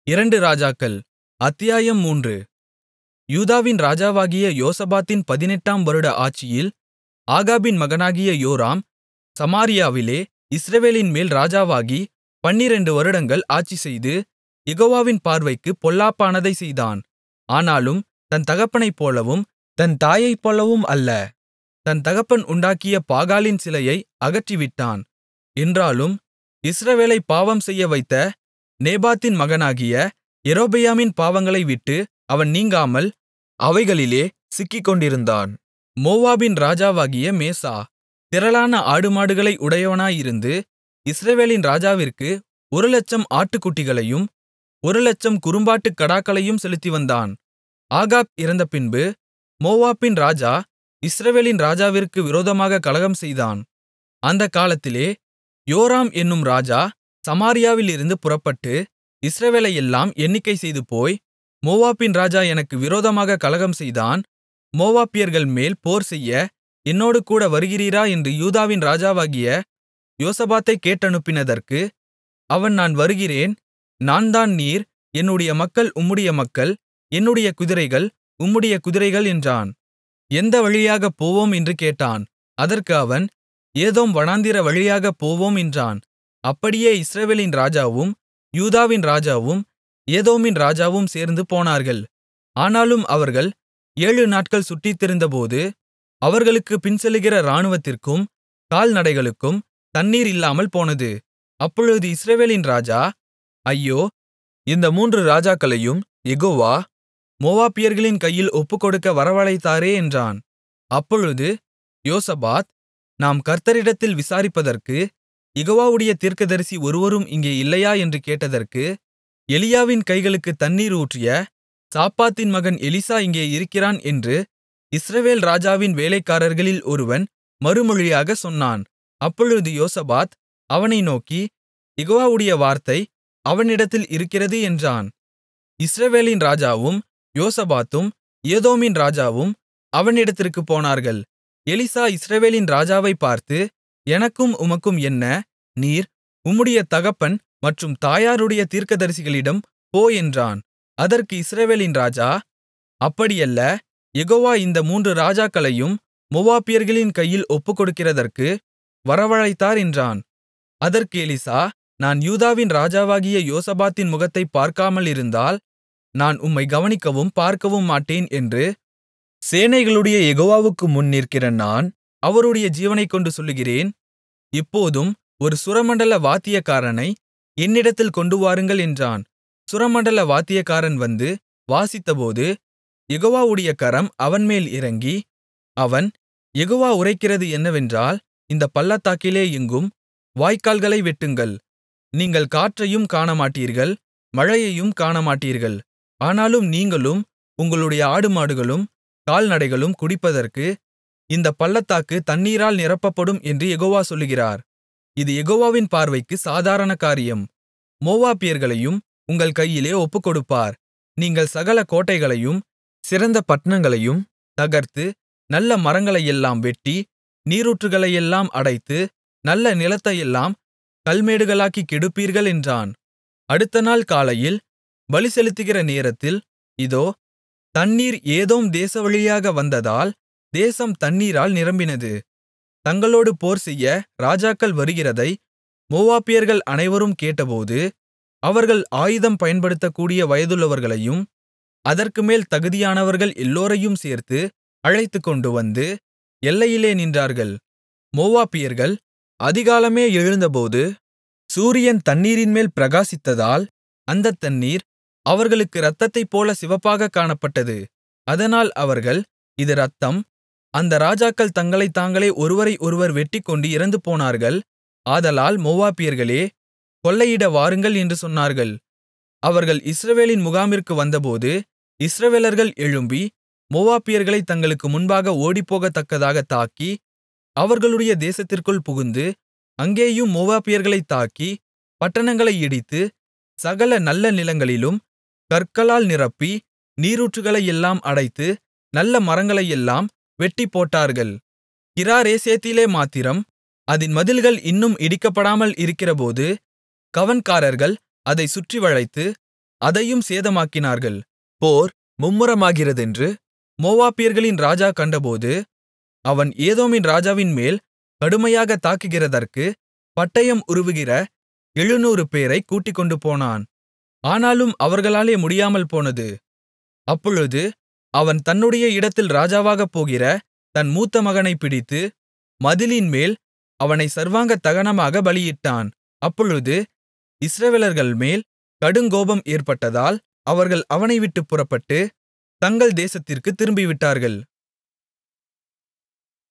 இரண்டு ராஜாக்கள் அத்தியாயம் மூன்று யூதாவின் ராஜாவாகிய யோசபாத்தின் பதினெட்டாம் வருட ஆட்சியில் ஆகாபின் மகனாகிய யோராம் சமாரியாவிலே இஸ்ரவேலின்மேல் ராஜாவாகி பன்னிரண்டு வருடங்கள் ஆட்சிசெய்து யெகோவாவின் பார்வைக்குப் பொல்லாப்பானதைச் செய்தான் ஆனாலும் தன் தகப்பனைப்போலவும் தன் தாயைப்போலவும் அல்ல தன் தகப்பன் உண்டாக்கிய பாகாலின் சிலையை அகற்றிவிட்டான் என்றாலும் இஸ்ரவேலைப் பாவம்செய்யவைத்த நேபாத்தின் மகனாகிய யெரொபெயாமின் பாவங்களைவிட்டு அவன் நீங்காமல் அவைகளிலே சிக்கிக்கொண்டிருந்தான் மோவாபின் ராஜாவாகிய மேசா திரளான ஆடுமாடுகளை உடையவனாயிருந்து இஸ்ரவேலின் ராஜாவிற்கு ஒரு லட்சம் ஆட்டுக்குட்டிகளையும் ஒரு லட்சம் குறும்பாட்டுக் கடாக்களையும் செலுத்திவந்தான் ஆகாப் இறந்தபின்பு மோவாபின் ராஜா இஸ்ரவேலின் ராஜாவிற்கு விரோதமாகக் கலகம்செய்தான் அந்தக் காலத்திலே யோராம் என்னும் ராஜா சமாரியாவிலிருந்து புறப்பட்டு இஸ்ரவேலையெல்லாம் எண்ணிக்கை செய்துபோய் மோவாபின் ராஜா எனக்கு விரோதமாகக் கலகம்செய்தான் மோவாபியர்கள்மேல் போர்செய்ய என்னோடுகூட வருகிறீரா என்று யூதாவின் ராஜாவாகிய யோசபாத்தைக் கேட்டனுப்பினதற்கு அவன் நான் வருகிறேன் நான்தான் நீர் என்னுடைய மக்கள் உம்முடைய மக்கள் என்னுடைய குதிரைகள் உம்முடைய குதிரைகள் என்றான் எந்த வழியாகப் போவோம் என்று கேட்டான் அதற்கு அவன் ஏதோம் வனாந்திர வழியாகப் போவோம் என்றான் அப்படியே இஸ்ரவேலின் ராஜாவும் யூதாவின் ராஜாவும் ஏதோமின் ராஜாவும் சேர்ந்து போனார்கள் ஆனாலும் அவர்கள் ஏழு நாட்கள் சுற்றித்திரிந்தபோது அவர்களுக்குப் பின்செல்லுகிற இராணுவத்திற்கும் கால்நடைகளுக்கும் தண்ணீர் இல்லாமல் போனது அப்பொழுது இஸ்ரவேலின் ராஜா ஐயோ இந்த மூன்று ராஜாக்களையும் யெகோவா மோவாபியர்களின் கையில் ஒப்புக்கொடுக்க வரவழைத்தாரே என்றான் அப்பொழுது யோசபாத் நாம் கர்த்தரிடத்தில் விசாரிப்பதற்கு யெகோவாவுடைய தீர்க்கதரிசி ஒருவரும் இங்கே இல்லையா என்று கேட்டதற்கு எலியாவின் கைகளுக்குத் தண்ணீர் ஊற்றிய சாப்பாத்தின் மகன் எலிசா இங்கே இருக்கிறான் என்று இஸ்ரவேல் ராஜாவின் வேலைக்காரர்களில் ஒருவன் மறுமொழியாகச் சொன்னான் அப்பொழுது யோசபாத் அவனை நோக்கி யெகோவாவுடைய வார்த்தை அவனிடத்தில் இருக்கிறது என்றான் இஸ்ரவேலின் ராஜாவும் யோசபாத்தும் ஏதோமின் ராஜாவும் அவனிடத்திற்குப் போனார்கள் எலிசா இஸ்ரவேலின் ராஜாவைப் பார்த்து எனக்கும் உமக்கும் என்ன நீர் உம்முடைய தகப்பன் மற்றும் தாயாருடைய தீர்க்கதரிசிகளிடம் போ என்றான் அதற்கு இஸ்ரவேலின் ராஜா அப்படியல்ல யெகோவா இந்த மூன்று ராஜாக்களையும் மோவாபியர்களின் கையில் ஒப்புக்கொடுக்கிறதற்கு வரவழைத்தார் என்றான் அதற்கு எலிசா நான் யூதாவின் ராஜாவாகிய யோசபாத்தின் முகத்தைப் பார்க்காமலிருந்தால் நான் உம்மை கவனிக்கவும் பார்க்கவும் மாட்டேன் என்று சேனைகளுடைய யெகோவாவுக்கு முன் நிற்கிற நான் அவருடைய ஜீவனைக்கொண்டு சொல்லுகிறேன் இப்போதும் ஒரு சுரமண்டல வாத்தியக்காரனை என்னிடத்தில் கொண்டுவாருங்கள் என்றான் சுரமண்டல வாத்தியக்காரன் வந்து வாசித்தபோது யெகோவாவுடைய கரம் அவன்மேல் இறங்கி அவன் யெகோவா உரைக்கிறது என்னவென்றால் இந்தப் பள்ளத்தாக்கிலே எங்கும் வாய்க்கால்களை வெட்டுங்கள் நீங்கள் காற்றையும் காணமாட்டீர்கள் மழையையும் காணமாட்டீர்கள் ஆனாலும் நீங்களும் உங்களுடைய ஆடுமாடுகளும் கால்நடைகளும் குடிப்பதற்கு இந்தப் பள்ளத்தாக்கு தண்ணீரால் நிரப்பப்படும் என்று யெகோவா சொல்லுகிறார் இது யெகோவாவின் பார்வைக்கு சாதாரண காரியம் மோவாபியர்களையும் உங்கள் கையிலே ஒப்புக்கொடுப்பார் நீங்கள் சகல கோட்டைகளையும் சிறந்த பட்டணங்களையும் தகர்த்து நல்ல மரங்களையெல்லாம் வெட்டி நீரூற்றுகளையெல்லாம் அடைத்து நல்ல நிலத்தையெல்லாம் கல்மேடுகளாக்கிக் கெடுப்பீர்கள் என்றான் அடுத்தநாள் காலையில் பலி செலுத்துகிற நேரத்தில் இதோ தண்ணீர் ஏதோம் தேசவழியாக வந்ததால் தேசம் தண்ணீரால் நிரம்பினது தங்களோடு போர்செய்ய ராஜாக்கள் வருகிறதை மோவாபியர்கள் அனைவரும் கேட்டபோது அவர்கள் ஆயுதம் பயன்படுத்தக்கூடிய வயதுள்ளவர்களையும் அதற்குமேல் தகுதியானவர்கள் எல்லோரையும் சேர்த்து அழைத்துக்கொண்டு வந்து எல்லையிலே நின்றார்கள் மோவாபியர்கள் அதிகாலமே எழுந்தபோது சூரியன் தண்ணீரின்மேல் பிரகாசித்ததால் அந்தத் தண்ணீர் அவர்களுக்கு இரத்தத்தைப்போல சிவப்பாகக் காணப்பட்டது அதனால் அவர்கள் இது இரத்தம் அந்த ராஜாக்கள் தங்களைத் தாங்களே ஒருவரை ஒருவர் வெட்டிக்கொண்டு இறந்துபோனார்கள் ஆதலால் மோவாபியர்களே கொள்ளையிட வாருங்கள் என்று சொன்னார்கள் அவர்கள் இஸ்ரவேலின் முகாமிற்கு வந்தபோது இஸ்ரவேலர்கள் எழும்பி மோவாபியர்களைத் தங்களுக்கு முன்பாக ஓடிப்போகத்தக்கதாகத் தாக்கி அவர்களுடைய தேசத்திற்குள் புகுந்து அங்கேயும் மோவாபியர்களைத் தாக்கி பட்டணங்களை இடித்து சகல நல்ல நிலங்களிலும் கற்களால் நிரப்பி நீரூற்றுகளையெல்லாம் அடைத்து நல்ல மரங்களையெல்லாம் வெட்டிப்போட்டார்கள் கிராரேசேத்திலே மாத்திரம் அதின் மதில்கள் இன்னும் இடிக்கப்படாமல் இருக்கிறபோது கவண்காரர்கள் அதைச் சுற்றிவளைத்து அதையும் சேதமாக்கினார்கள் போர் மும்முரமாகிறதென்று மோவாபியர்களின் ராஜா கண்டபோது அவன் ஏதோமின் ராஜாவின்மேல் கடுமையாகத் தாக்குகிறதற்கு பட்டயம் உருவுகிற எழுநூறுபேரைக் கூட்டிக்கொண்டுபோனான் ஆனாலும் அவர்களாலே முடியாமல் போனது அப்பொழுது அவன் தன்னுடைய இடத்தில் ராஜாவாகப் போகிற தன் மூத்த மகனைப் பிடித்து மதிலின்மேல் அவனைச் சர்வாங்க தகனமாக பலியிட்டான் அப்பொழுது இஸ்ரவேலர்கள்மேல் கடுங்கோபம் ஏற்பட்டதால் அவர்கள் அவனை விட்டுப் புறப்பட்டு தங்கள் தேசத்திற்குத் திரும்பிவிட்டார்கள்